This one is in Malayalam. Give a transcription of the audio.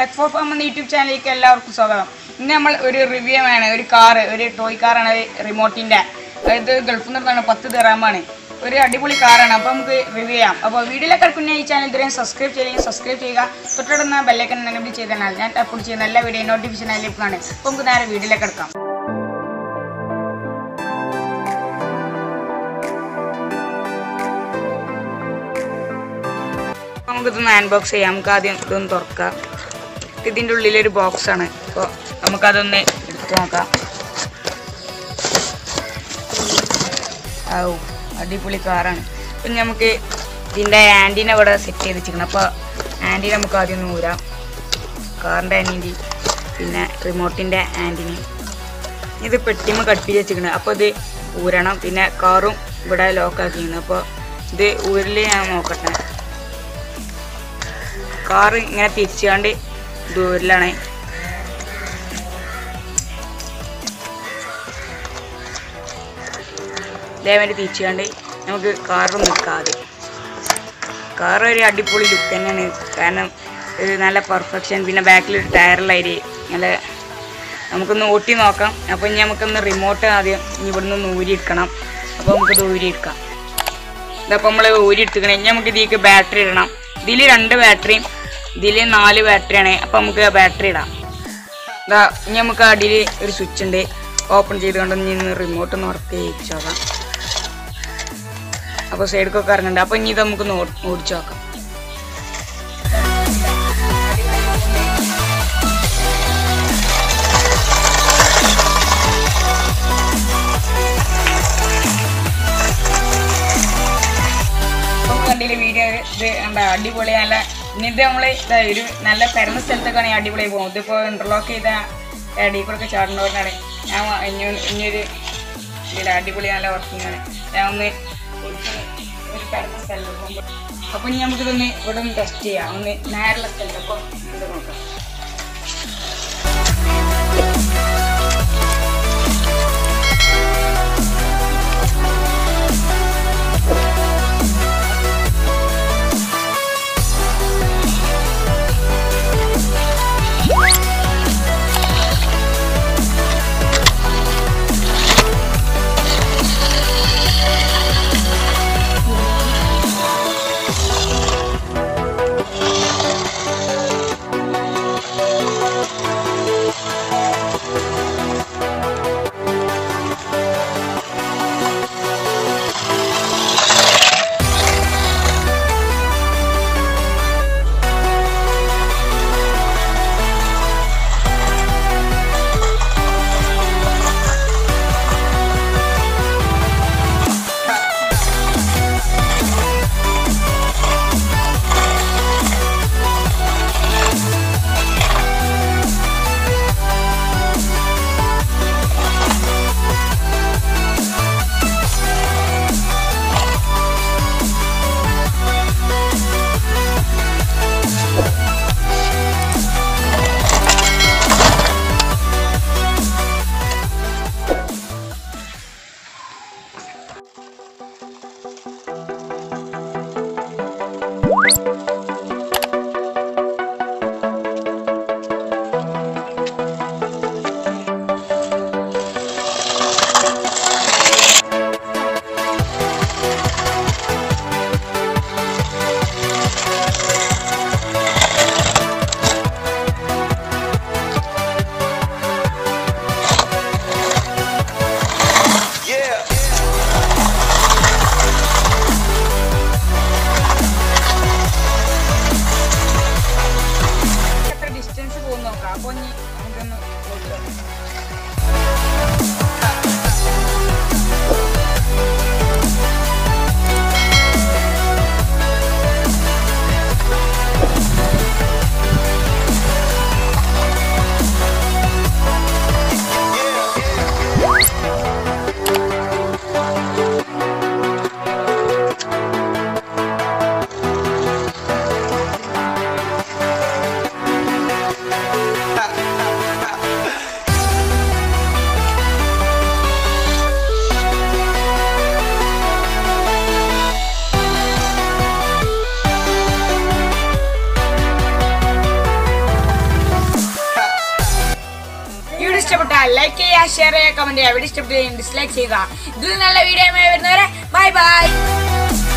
ടെക് ഫോർ ഫാം എന്ന യൂട്യൂബ് ചാനലിലേക്ക് എല്ലാവർക്കും സ്വാഗതം ഇന്ന് നമ്മൾ ഒരു റിവ്യൂ ആണ് ഒരു കാറ് ഒരു ടോയ് കാറാണ് റിമോട്ടിൻ്റെ അതായത് ഗൾഫിൽ നിന്നാണ് പത്ത് ദിറാമാണ് ഒരു അടിപൊളി കാറാണ് അപ്പോൾ നമുക്ക് റിവ്യൂ ചെയ്യാം അപ്പോൾ വീഡിയോയിലേക്ക് കിടക്കുന്ന ഈ ചാനൽ ഇതുവരെയും സബ്സ്ക്രൈബ് ചെയ്യുക സബ്സ്ക്രൈബ് ചെയ്യുക തൊട്ടടുന്ന ബെല്ലൈക്കൻ എനബിൾ ചെയ്താൽ ഞാൻ അപ്ലോഡ് ചെയ്യുന്ന എല്ലാ വീഡിയോ നോട്ടിഫിക്കേഷൻ അതിൽ ലഭിക്കുന്നതാണ് അപ്പോൾ നമുക്ക് നേരെ വീഡിയോയിലേക്ക് കിടക്കാം നമുക്കിതൊന്ന് അൺബോക്സ് ചെയ്യാം നമുക്ക് ആദ്യം ഇതൊന്ന് തുറക്കാം ഇതിൻ്റെ ഉള്ളിലൊരു ബോക്സ് ആണ് അപ്പോൾ നമുക്കതൊന്ന് എടുത്തു നോക്കാം ഔ അടിപൊളി കാറാണ് അപ്പം നമുക്ക് ഇതിൻ്റെ ആൻറ്റീന ഇവിടെ സെറ്റ് ചെയ്ത് വെച്ചിരിക്കണം അപ്പോൾ ആൻറ്റീന നമുക്ക് ആദ്യം ഒന്ന് ഊരാം കാറിൻ്റെ ആൻറ്റി പിന്നെ റിമോട്ടിൻ്റെ ആൻറ്റിനി ഇത് പെട്ടിമ കടുപ്പിച്ച് വെച്ചിരിക്കണം അപ്പോൾ ഇത് ഊരണം പിന്നെ കാറും ഇവിടെ ലോക്കാക്കിയിരുന്നു അപ്പോൾ ഇത് ഊരിൽ ഞാൻ നോക്കട്ടെ കാറ് ഇങ്ങനെ തിരിച്ചാണ്ട് ദൂരിലാണ് ഇതേമാതിരി തിരിച്ചാണ്ട് നമുക്ക് കാറും നിൽക്കാതെ കാർ ഒരു അടിപൊളി ലുക്ക് തന്നെയാണ് കാരണം ഒരു നല്ല പെർഫെക്ഷൻ പിന്നെ ബാക്കിൽ ഒരു ടയറിലായി നല്ല നമുക്കൊന്ന് ഓട്ടി നോക്കാം അപ്പോൾ ഇനി നമുക്കൊന്ന് റിമോട്ട് ആദ്യം ഇനി ഇവിടുന്ന് ഒന്ന് ഊരിയെടുക്കണം അപ്പോൾ നമുക്കിത് ഊരിയെടുക്കാം ഇതപ്പോൾ നമ്മൾ ഊരിയെടുത്തിക്കണം ഇനി നമുക്ക് ഇതിലേക്ക് ബാറ്ററി ഇടണം ഇതിൽ രണ്ട് ബാറ്ററിയും ഇതിൽ നാല് ബാറ്ററിയാണ് അപ്പോൾ നമുക്ക് ബാറ്ററി ഇടാം ഇതാ ഇനി നമുക്ക് അടിയിൽ ഒരു സ്വിച്ച് ഉണ്ട് ഓപ്പൺ ചെയ്തുകൊണ്ട് ഇനി റിമോട്ട് ഒന്ന് വർക്ക് ചെയ്യിച്ചോക്കാം അപ്പോൾ സൈഡിലൊക്കെ ഇറങ്ങുന്നുണ്ട് അപ്പോൾ ഇനി ഇത് നമുക്കൊന്ന് ഓ- ഓടിച്ചു നോക്കാം ഇപ്പം കണ്ടില്ല വീഡിയോ ഇത് എന്താ അടിപൊളി നല്ല ഇനി ഇത് നമ്മൾ ഒരു നല്ല പരന്ന സ്ഥലത്തൊക്കെയാണ് ഈ അടിപൊളി പോകും ഇതിപ്പോൾ ഇന്റർലോക്ക് ചെയ്ത അടിയിൽ കൂടെ ഒക്കെ ചാടുന്നവരാണ് ഞാൻ വ- ഇനി ഒരു- ഇനിയൊരു ഇതിൽ അടിപൊളി നല്ല വർക്കിംഗ് ആണ് ഞാൻ ഒന്ന് ഒരു പരന്ന സ്ഥലത്ത് പോകുമ്പോൾ അപ്പോൾ ഇനി നമുക്കിതൊന്ന് ഇവിടെ ഒന്ന് ടെസ്റ്റ് ചെയ്യാം ഒന്ന് നേരുള്ള സ്ഥലത്ത് അപ്പോൾ ഇത് നോക്കാം ഇഷ്ടപ്പെട്ടാൽ ലൈക്ക് ചെയ്യുക ഷെയർ ചെയ്യുക കമന്റ് ചെയ്യുക വീഡിയോ ഇഷ്ടപ്പെട്ട് ഡിസ്ലൈക്ക് ചെയ്യുക ഇതിൽ നല്ല വീഡിയോ വരുന്നവരെ ബൈ ബൈ